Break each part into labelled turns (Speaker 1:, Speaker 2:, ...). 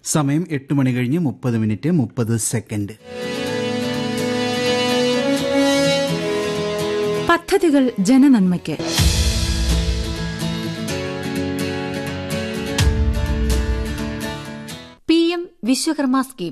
Speaker 1: സമയം എട്ട് മണി കഴിഞ്ഞ് മുപ്പത് മിനിറ്റ് മുപ്പത് സെക്കൻഡ്
Speaker 2: പദ്ധതികൾ ജനനന്മയ്ക്ക് പി എം വിശ്വകർമ്മ സ്കീം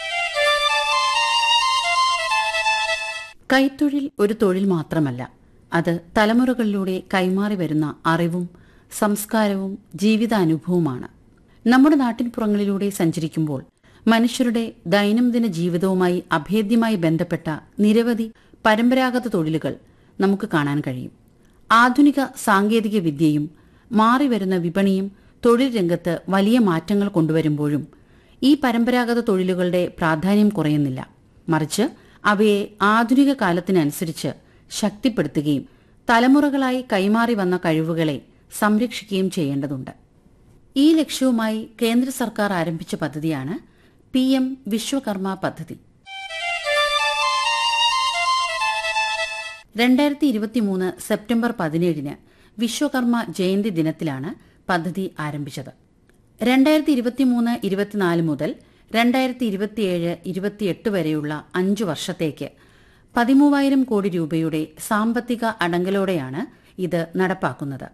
Speaker 3: കൈത്തൊഴിൽ ഒരു തൊഴിൽ മാത്രമല്ല അത് തലമുറകളിലൂടെ കൈമാറി വരുന്ന അറിവും സംസ്കാരവും ജീവിതാനുഭവവുമാണ് നമ്മുടെ നാട്ടിൻപുറങ്ങളിലൂടെ സഞ്ചരിക്കുമ്പോൾ മനുഷ്യരുടെ ദൈനംദിന ജീവിതവുമായി അഭേദ്യമായി ബന്ധപ്പെട്ട നിരവധി പരമ്പരാഗത തൊഴിലുകൾ നമുക്ക് കാണാൻ കഴിയും ആധുനിക സാങ്കേതിക വിദ്യയും മാറിവരുന്ന വിപണിയും തൊഴിൽ രംഗത്ത് വലിയ മാറ്റങ്ങൾ കൊണ്ടുവരുമ്പോഴും ഈ പരമ്പരാഗത തൊഴിലുകളുടെ പ്രാധാന്യം കുറയുന്നില്ല മറിച്ച് അവയെ ആധുനിക കാലത്തിനനുസരിച്ച് ശക്തിപ്പെടുത്തുകയും തലമുറകളായി കൈമാറി വന്ന കഴിവുകളെ സംരക്ഷിക്കുകയും ചെയ്യേണ്ടതുണ്ട് ഈ ലക്ഷ്യവുമായി കേന്ദ്ര സർക്കാർ ആരംഭിച്ച പദ്ധതിയാണ് പി എം വിശ്വകർമ്മ പദ്ധതി രണ്ടായിരത്തി ഇരുപത്തിമൂന്ന് സെപ്റ്റംബർ പതിനേഴിന് വിശ്വകർമ്മ ജയന്തി ദിനത്തിലാണ് പദ്ധതി ആരംഭിച്ചത് രണ്ടായിരത്തി ഇരുപത്തിമൂന്ന് ഇരുപത്തിനാല് മുതൽ രണ്ടായിരത്തി ഇരുപത്തിയേഴ് ഇരുപത്തിയെട്ട് വരെയുള്ള അഞ്ചു വർഷത്തേക്ക് പതിമൂവായിരം കോടി രൂപയുടെ സാമ്പത്തിക അടങ്കലോടെയാണ് ഇത് നടപ്പാക്കുന്നത്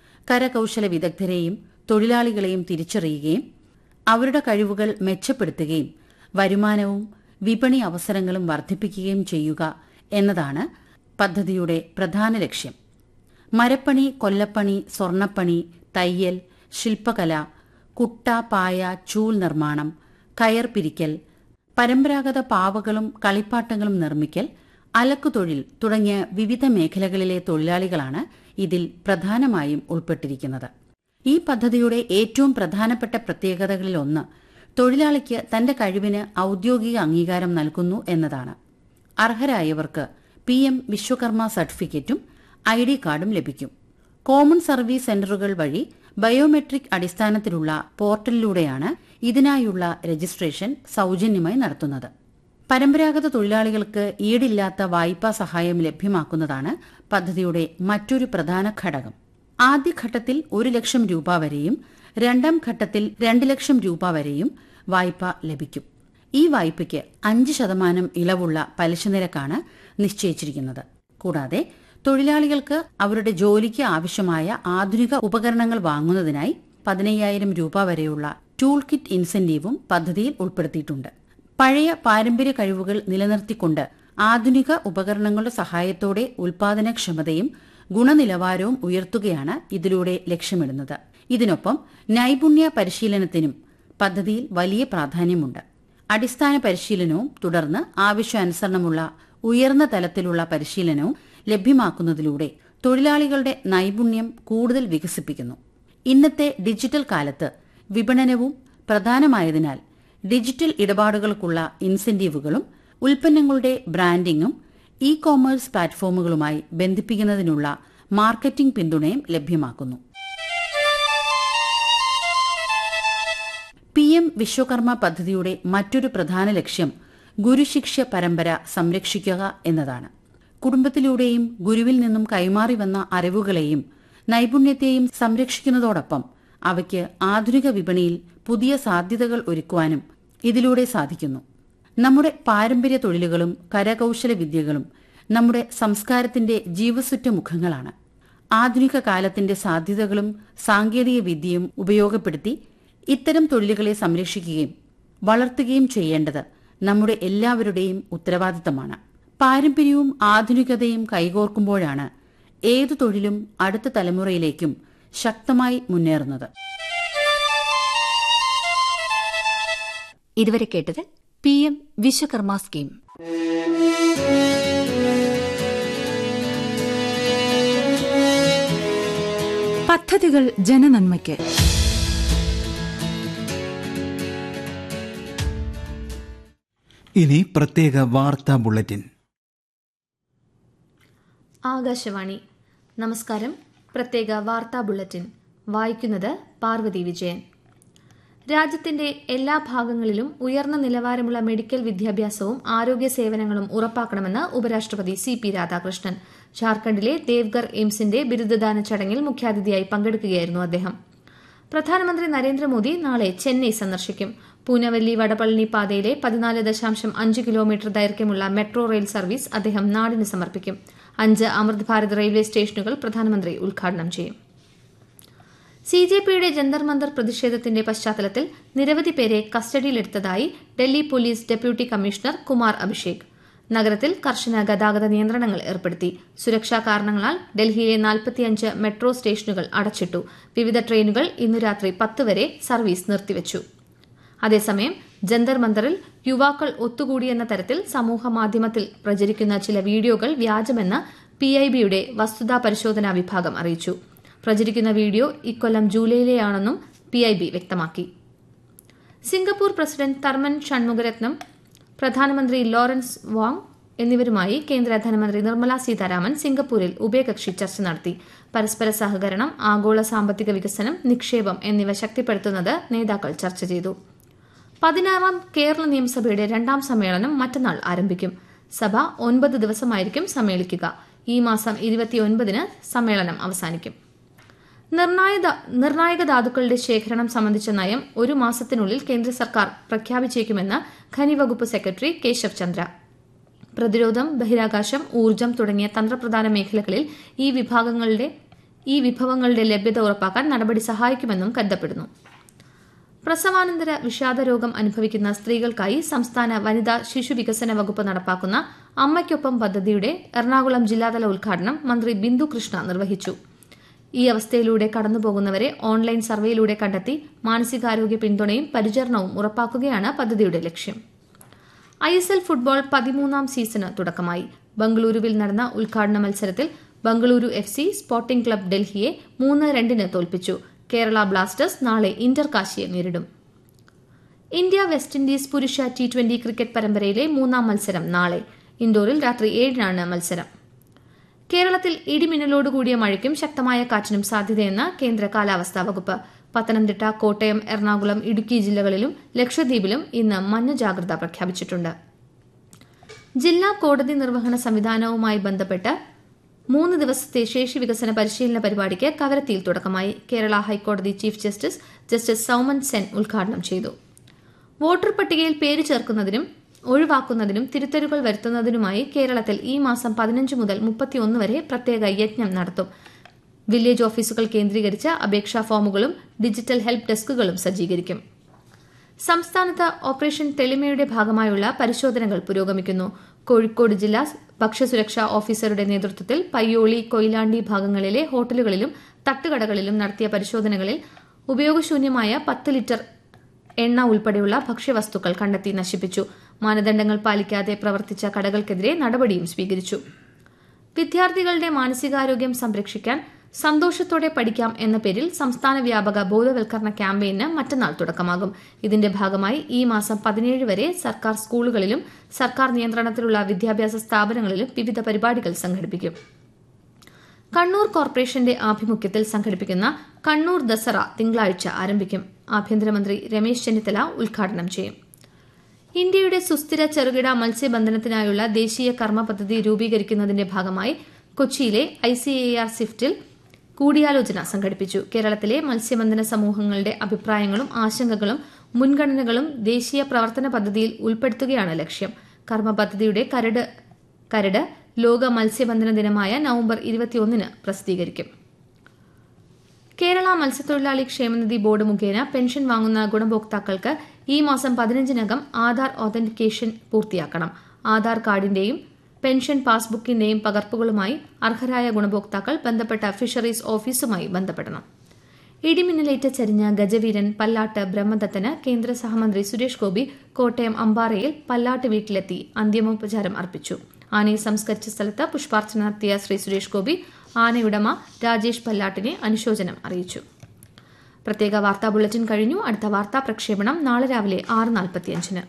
Speaker 3: കരകൌശല വിദഗ്ധരെയും തൊഴിലാളികളെയും തിരിച്ചറിയുകയും അവരുടെ കഴിവുകൾ മെച്ചപ്പെടുത്തുകയും വരുമാനവും വിപണി അവസരങ്ങളും വർദ്ധിപ്പിക്കുകയും ചെയ്യുക എന്നതാണ് പദ്ധതിയുടെ പ്രധാന ലക്ഷ്യം മരപ്പണി കൊല്ലപ്പണി സ്വർണ്ണപ്പണി തയ്യൽ ശില്പകല കുട്ട പായ ചൂൽ നിർമ്മാണം കയർ പിരിക്കൽ പരമ്പരാഗത പാവകളും കളിപ്പാട്ടങ്ങളും നിർമ്മിക്കൽ അലക്കുതൊഴിൽ തുടങ്ങിയ വിവിധ മേഖലകളിലെ തൊഴിലാളികളാണ് ഇതിൽ പ്രധാനമായും ഉൾപ്പെട്ടിരിക്കുന്നത് ഈ പദ്ധതിയുടെ ഏറ്റവും പ്രധാനപ്പെട്ട പ്രത്യേകതകളിൽ ഒന്ന് തൊഴിലാളിക്ക് തന്റെ കഴിവിന് ഔദ്യോഗിക അംഗീകാരം നൽകുന്നു എന്നതാണ് അർഹരായവർക്ക് പി എം വിശ്വകർമ്മ സർട്ടിഫിക്കറ്റും ഐ ഡി കാർഡും ലഭിക്കും കോമൺ സർവീസ് സെന്ററുകൾ വഴി ബയോമെട്രിക് അടിസ്ഥാനത്തിലുള്ള പോർട്ടലിലൂടെയാണ് ഇതിനായുള്ള രജിസ്ട്രേഷൻ സൌജന്യമായി നടത്തുന്നത് പരമ്പരാഗത തൊഴിലാളികൾക്ക് ഈടില്ലാത്ത വായ്പാ സഹായം ലഭ്യമാക്കുന്നതാണ് പദ്ധതിയുടെ മറ്റൊരു പ്രധാന ഘടകം ആദ്യഘട്ടത്തിൽ ഒരു ലക്ഷം രൂപ വരെയും രണ്ടാം ഘട്ടത്തിൽ രണ്ട് ലക്ഷം രൂപ വരെയും വായ്പ ലഭിക്കും ഈ വായ്പയ്ക്ക് അഞ്ച് ശതമാനം ഇളവുള്ള പലിശ നിരക്കാണ് നിശ്ചയിച്ചിരിക്കുന്നത് കൂടാതെ തൊഴിലാളികൾക്ക് അവരുടെ ജോലിക്ക് ആവശ്യമായ ആധുനിക ഉപകരണങ്ങൾ വാങ്ങുന്നതിനായി പതിനയ്യായിരം രൂപ വരെയുള്ള ടൂൾ കിറ്റ് ഇൻസെന്റീവും പദ്ധതിയിൽ ഉൾപ്പെടുത്തിയിട്ടുണ്ട് പഴയ പാരമ്പര്യ കഴിവുകൾ നിലനിർത്തിക്കൊണ്ട് ആധുനിക ഉപകരണങ്ങളുടെ സഹായത്തോടെ ഉൽപാദനക്ഷമതയും ഗുണനിലവാരവും ഉയർത്തുകയാണ് ഇതിലൂടെ ലക്ഷ്യമിടുന്നത് ഇതിനൊപ്പം നൈപുണ്യ പരിശീലനത്തിനും പദ്ധതിയിൽ വലിയ പ്രാധാന്യമുണ്ട് അടിസ്ഥാന പരിശീലനവും തുടർന്ന് ആവശ്യാനുസരണമുള്ള ഉയർന്ന തലത്തിലുള്ള പരിശീലനവും ലഭ്യമാക്കുന്നതിലൂടെ തൊഴിലാളികളുടെ നൈപുണ്യം കൂടുതൽ വികസിപ്പിക്കുന്നു ഇന്നത്തെ ഡിജിറ്റൽ കാലത്ത് വിപണനവും പ്രധാനമായതിനാൽ ഡിജിറ്റൽ ഇടപാടുകൾക്കുള്ള ഇൻസെന്റീവുകളും ഉൽപ്പന്നങ്ങളുടെ ബ്രാൻഡിംഗും ഇ കോമേഴ്സ് പ്ലാറ്റ്ഫോമുകളുമായി ബന്ധിപ്പിക്കുന്നതിനുള്ള മാർക്കറ്റിംഗ് പിന്തുണയും ലഭ്യമാക്കുന്നു പി എം വിശ്വകർമ്മ പദ്ധതിയുടെ മറ്റൊരു പ്രധാന ലക്ഷ്യം ഗുരുശിഷ്യ പരമ്പര സംരക്ഷിക്കുക എന്നതാണ് കുടുംബത്തിലൂടെയും ഗുരുവിൽ നിന്നും കൈമാറി വന്ന അറിവുകളെയും നൈപുണ്യത്തെയും സംരക്ഷിക്കുന്നതോടൊപ്പം അവയ്ക്ക് ആധുനിക വിപണിയിൽ പുതിയ സാധ്യതകൾ ഒരുക്കുവാനും ഇതിലൂടെ സാധിക്കുന്നു നമ്മുടെ പാരമ്പര്യ തൊഴിലുകളും കരകൌശല വിദ്യകളും നമ്മുടെ സംസ്കാരത്തിന്റെ ജീവസുറ്റ മുഖങ്ങളാണ് ആധുനിക കാലത്തിന്റെ സാധ്യതകളും സാങ്കേതിക വിദ്യയും ഉപയോഗപ്പെടുത്തി ഇത്തരം തൊഴിലുകളെ സംരക്ഷിക്കുകയും വളർത്തുകയും ചെയ്യേണ്ടത് നമ്മുടെ എല്ലാവരുടെയും ഉത്തരവാദിത്തമാണ് പാരമ്പര്യവും ആധുനികതയും കൈകോർക്കുമ്പോഴാണ് ഏതു തൊഴിലും അടുത്ത തലമുറയിലേക്കും ശക്തമായി മുന്നേറുന്നത്
Speaker 2: ഇതുവരെ കേട്ടത് പി എം വിശ്വകർമ്മ സ്കീം പദ്ധതികൾ ജനനന്മയ്ക്ക്
Speaker 1: ഇനി പ്രത്യേക വാർത്താ ബുള്ളറ്റിൻ
Speaker 4: ആകാശവാണി നമസ്കാരം പ്രത്യേക വാർത്താ ബുള്ളറ്റിൻ വായിക്കുന്നത് പാർവതി വിജയൻ രാജ്യത്തിന്റെ എല്ലാ ഭാഗങ്ങളിലും ഉയർന്ന നിലവാരമുള്ള മെഡിക്കൽ വിദ്യാഭ്യാസവും ആരോഗ്യ സേവനങ്ങളും ഉറപ്പാക്കണമെന്ന് ഉപരാഷ്ട്രപതി സി പി രാധാകൃഷ്ണൻ ജാർഖണ്ഡിലെ ദേവ്ഗർ എയിംസിന്റെ ബിരുദദാന ചടങ്ങിൽ മുഖ്യാതിഥിയായി പങ്കെടുക്കുകയായിരുന്നു അദ്ദേഹം പ്രധാനമന്ത്രി നരേന്ദ്രമോദി നാളെ ചെന്നൈ സന്ദർശിക്കും പൂനവല്ലി വടപളനി പാതയിലെ പതിനാല് ദശാംശം അഞ്ച് കിലോമീറ്റർ ദൈർഘ്യമുള്ള മെട്രോ റെയിൽ സർവീസ് അദ്ദേഹം നാടിന് സമർപ്പിക്കും അഞ്ച് അമൃത് ഭാരത് റെയിൽവേ സ്റ്റേഷനുകൾ പ്രധാനമന്ത്രി ഉദ്ഘാടനം ചെയ്യും സി ജെ പിയുടെ ജന്തർ മന്ദർ പ്രതിഷേധത്തിന്റെ പശ്ചാത്തലത്തിൽ നിരവധി പേരെ കസ്റ്റഡിയിലെടുത്തതായി Delhi police deputy commissioner Kumar Abhishek നഗരത്തിൽ കർശന ഗതാഗത നിയന്ത്രണങ്ങൾ ഏർപ്പെടുത്തി സുരക്ഷാ കാരണങ്ങളാൽ ഡൽഹിയിലെ നാൽപ്പത്തിയഞ്ച് മെട്രോ സ്റ്റേഷനുകൾ അടച്ചിട്ടു വിവിധ ട്രെയിനുകൾ ഇന്നു രാത്രി പത്ത് വരെ സർവീസ് നിർത്തിവച്ചു അതേസമയം ജന്തർ മന്ദറിൽ യുവാക്കൾ ഒത്തുകൂടിയെന്ന തരത്തിൽ സമൂഹ മാധ്യമത്തിൽ പ്രചരിക്കുന്ന ചില വീഡിയോകൾ വ്യാജമെന്ന് പിഐബിയുടെ വസ്തുതാ പരിശോധനാ വിഭാഗം അറിയിച്ചു പ്രചരിക്കുന്ന വീഡിയോ ഇക്കൊല്ലം ജൂലൈയിലെയാണെന്നും പിഐബി വ്യക്തമാക്കി സിംഗപ്പൂർ പ്രസിഡന്റ് തർമൻ ഷൺമുഖരത്നം പ്രധാനമന്ത്രി ലോറൻസ് വാങ് എന്നിവരുമായി കേന്ദ്ര ധനമന്ത്രി നിർമ്മല സീതാരാമൻ സിംഗപ്പൂരിൽ ഉഭയകക്ഷി ചർച്ച നടത്തി പരസ്പര സഹകരണം ആഗോള സാമ്പത്തിക വികസനം നിക്ഷേപം എന്നിവ ശക്തിപ്പെടുത്തുന്നത് നേതാക്കൾ ചർച്ച ചെയ്തു പതിനാറാം കേരള നിയമസഭയുടെ രണ്ടാം സമ്മേളനം മറ്റന്നാൾ ആരംഭിക്കും സഭ ഒൻപത് ദിവസമായിരിക്കും സമ്മേളിക്കുക ഈ മാസം ഇരുപത്തിയൊൻപതിന് സമ്മേളനം അവസാനിക്കും നിർണായക നിർണായക ധാതുക്കളുടെ ശേഖരണം സംബന്ധിച്ച നയം ഒരു മാസത്തിനുള്ളിൽ കേന്ദ്ര സർക്കാർ പ്രഖ്യാപിച്ചേക്കുമെന്ന് ഖനി വകുപ്പ് സെക്രട്ടറി കേശവ് ചന്ദ്ര പ്രതിരോധം ബഹിരാകാശം ഊർജ്ജം തുടങ്ങിയ തന്ത്രപ്രധാന മേഖലകളിൽ ഈ വിഭാഗങ്ങളുടെ ഈ വിഭവങ്ങളുടെ ലഭ്യത ഉറപ്പാക്കാൻ നടപടി സഹായിക്കുമെന്നും കരുതപ്പെടുന്നു പ്രസവാനന്തര വിഷാദരോഗം അനുഭവിക്കുന്ന സ്ത്രീകൾക്കായി സംസ്ഥാന വനിതാ ശിശു വികസന വകുപ്പ് നടപ്പാക്കുന്ന അമ്മയ്ക്കൊപ്പം പദ്ധതിയുടെ എറണാകുളം ജില്ലാതല ഉദ്ഘാടനം മന്ത്രി ബിന്ദു കൃഷ്ണ നിർവഹിച്ചു ഈ അവസ്ഥയിലൂടെ കടന്നുപോകുന്നവരെ ഓൺലൈൻ സർവേയിലൂടെ കണ്ടെത്തി മാനസികാരോഗ്യ പിന്തുണയും പരിചരണവും ഉറപ്പാക്കുകയാണ് പദ്ധതിയുടെ ലക്ഷ്യം ഐ എസ് എൽ ഫുട്ബോൾ പതിമൂന്നാം സീസണ് തുടക്കമായി ബംഗളൂരുവിൽ നടന്ന ഉദ്ഘാടന മത്സരത്തിൽ Bengaluru F C sporting club ഡൽഹിയെ മൂന്ന് രണ്ടിന് തോൽപ്പിച്ചു കേരള ബ്ലാസ്റ്റേഴ്സ് നാളെ ഇന്റർ കാശിയെ നേരിടും ഇന്ത്യ വെസ്റ്റ് ഇൻഡീസ് പുരുഷ ടി ട്വന്റി ക്രിക്കറ്റ് പരമ്പരയിലെ മൂന്നാം മത്സരം നാളെ ഇൻഡോറിൽ രാത്രി ഏഴിനാണ് മത്സരം കേരളത്തിൽ ഇടിമിന്നലോടുകൂടിയ മഴയ്ക്കും ശക്തമായ കാറ്റിനും സാധ്യതയെന്ന് കേന്ദ്ര കാലാവസ്ഥാ വകുപ്പ് പത്തനംതിട്ട കോട്ടയം എറണാകുളം ഇടുക്കി ജില്ലകളിലും ലക്ഷദ്വീപിലും ഇന്ന് മഞ്ഞ ജാഗ്രത പ്രഖ്യാപിച്ചിട്ടുണ്ട് ജില്ലാ കോടതി നിർവഹണ സംവിധാനവുമായി ബന്ധപ്പെട്ട് മൂന്ന് ദിവസത്തെ ശേഷി വികസന പരിശീലന പരിപാടിക്ക് കവരത്തിയിൽ തുടക്കമായി കേരള ഹൈക്കോടതി chief justice justice Souman Sen ഉദ്ഘാടനം ചെയ്തു വോട്ടർ പട്ടികയിൽ പേര് ചേർക്കുന്നതിനും ഒഴിവാക്കുന്നതിനും തിരുത്തലുകൾ വരുത്തുന്നതിനുമായി കേരളത്തിൽ ഈ മാസം പതിനഞ്ച് മുതൽ മുപ്പത്തിയൊന്ന് വരെ പ്രത്യേക യജ്ഞം നടത്തും വില്ലേജ് ഓഫീസുകൾ കേന്ദ്രീകരിച്ച് അപേക്ഷാ ഫോമുകളും ഡിജിറ്റൽ ഹെൽപ്പ് ഡെസ്കുകളും സജ്ജീകരിക്കും സംസ്ഥാനത്ത് ഓപ്പറേഷൻ തെളിമയുടെ ഭാഗമായുള്ള പരിശോധനകൾ പുരോഗമിക്കുന്നു കോഴിക്കോട് ജില്ലാ ഭക്ഷ്യസുരക്ഷാ ഓഫീസറുടെ നേതൃത്വത്തിൽ പയ്യോളി കൊയിലാണ്ടി ഭാഗങ്ങളിലെ ഹോട്ടലുകളിലും തട്ടുകടകളിലും നടത്തിയ പരിശോധനകളിൽ ഉപയോഗശൂന്യമായ പത്ത് ലിറ്റർ എണ്ണ ഉൾപ്പെടെയുള്ള ഭക്ഷ്യവസ്തുക്കൾ കണ്ടെത്തി നശിപ്പിച്ചു മാനദണ്ഡങ്ങൾ പാലിക്കാതെ പ്രവർത്തിച്ച കടകൾക്കെതിരെ നടപടിയും സ്വീകരിച്ചു വിദ്യാർത്ഥികളുടെ മാനസികാരോഗ്യം സംരക്ഷിക്കാൻ സന്തോഷത്തോടെ പഠിക്കാം എന്ന പേരിൽ സംസ്ഥാന വ്യാപക ബോധവൽക്കരണ ക്യാമ്പയിന് മറ്റന്നാൾ തുടക്കമാകും ഇതിന്റെ ഭാഗമായി ഈ മാസം പതിനേഴ് വരെ സർക്കാർ സ്കൂളുകളിലും സർക്കാർ നിയന്ത്രണത്തിലുള്ള വിദ്യാഭ്യാസ സ്ഥാപനങ്ങളിലും വിവിധ പരിപാടികൾ സംഘടിപ്പിക്കും കണ്ണൂർ കോർപ്പറേഷന്റെ ആഭിമുഖ്യത്തിൽ സംഘടിപ്പിക്കുന്ന കണ്ണൂർ ദസറ തിങ്കളാഴ്ച ആരംഭിക്കും ആഭ്യന്തരമന്ത്രി രമേശ് ചെന്നിത്തല ഉദ്ഘാടനം ചെയ്യും ഇന്ത്യയുടെ സുസ്ഥിര ചെറുകിട മത്സ്യബന്ധനത്തിനായുള്ള ദേശീയ കർമ്മ പദ്ധതി രൂപീകരിക്കുന്നതിന്റെ ഭാഗമായി കൊച്ചിയിലെ ഐ സി എ ആർ സിഫ്റ്റിൽ കൂടിയാലോചന സംഘടിപ്പിച്ചു കേരളത്തിലെ മത്സ്യബന്ധന സമൂഹങ്ങളുടെ അഭിപ്രായങ്ങളും ആശങ്കകളും മുൻഗണനകളും ദേശീയ പ്രവർത്തന പദ്ധതിയിൽ ഉൾപ്പെടുത്തുകയാണ് ലക്ഷ്യം കർമ്മ പദ്ധതിയുടെ കരട് കരട് ലോക മത്സ്യബന്ധന ദിനമായ നവംബർ ഇരുപത്തിയൊന്നിന് പ്രസിദ്ധീകരിക്കും കേരള മത്സ്യത്തൊഴിലാളി ക്ഷേമനിധി ബോർഡ് മുഖേന പെൻഷൻ വാങ്ങുന്ന ഗുണഭോക്താക്കൾക്ക് ഈ മാസം പതിനഞ്ചിനകം ആധാർ ഓതന്റിക്കേഷൻ പൂർത്തിയാക്കണം ആധാർ കാർഡിന്റെയും പെൻഷൻ പാസ്ബുക്കിന്റെയും പകർപ്പുകളുമായി അർഹരായ ഗുണഭോക്താക്കൾ ബന്ധപ്പെട്ട ഫിഷറീസ് ഓഫീസുമായി ബന്ധപ്പെടണം ഇടിമിന്നലേറ്റ് ചരിഞ്ഞ ഗജവീരൻ പല്ലാട്ട് ബ്രഹ്മദത്തന് കേന്ദ്ര സഹമന്ത്രി സുരേഷ് ഗോപി കോട്ടയം അമ്പാറയിൽ പല്ലാട്ട് വീട്ടിലെത്തി അന്തിമോപചാരം അർപ്പിച്ചു ആനയെ സംസ്കരിച്ച സ്ഥലത്ത് പുഷ്പാർച്ചന നടത്തിയ ശ്രീ സുരേഷ് ഗോപി ആനയുടമ രാജേഷ് പല്ലാട്ടിനെ അനുശോചനം അറിയിച്ചു പ്രത്യേക വാർത്താ ബുള്ളറ്റിൻ കഴിഞ്ഞു അടുത്ത വാർത്താ പ്രക്ഷേപണം നാളെ രാവിലെ ആറ് നാൽപ്പത്തിയഞ്ചിന്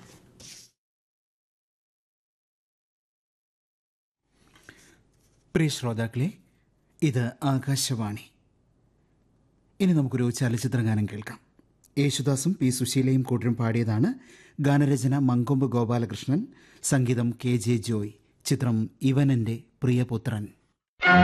Speaker 1: പ്രിയ ശ്രോതാക്കളെ ഇത് ആകാശവാണി ഇനി നമുക്കൊരു ചലച്ചിത്ര ഗാനം കേൾക്കാം യേശുദാസും പി സുശീലയും കൂട്ടരും പാടിയതാണ് ഗാനരചന മങ്കൊമ്പ് ഗോപാലകൃഷ്ണൻ സംഗീതം കെ ജെ ജോയ് ചിത്രം ഇവനെൻ്റെ പ്രിയപുത്രൻ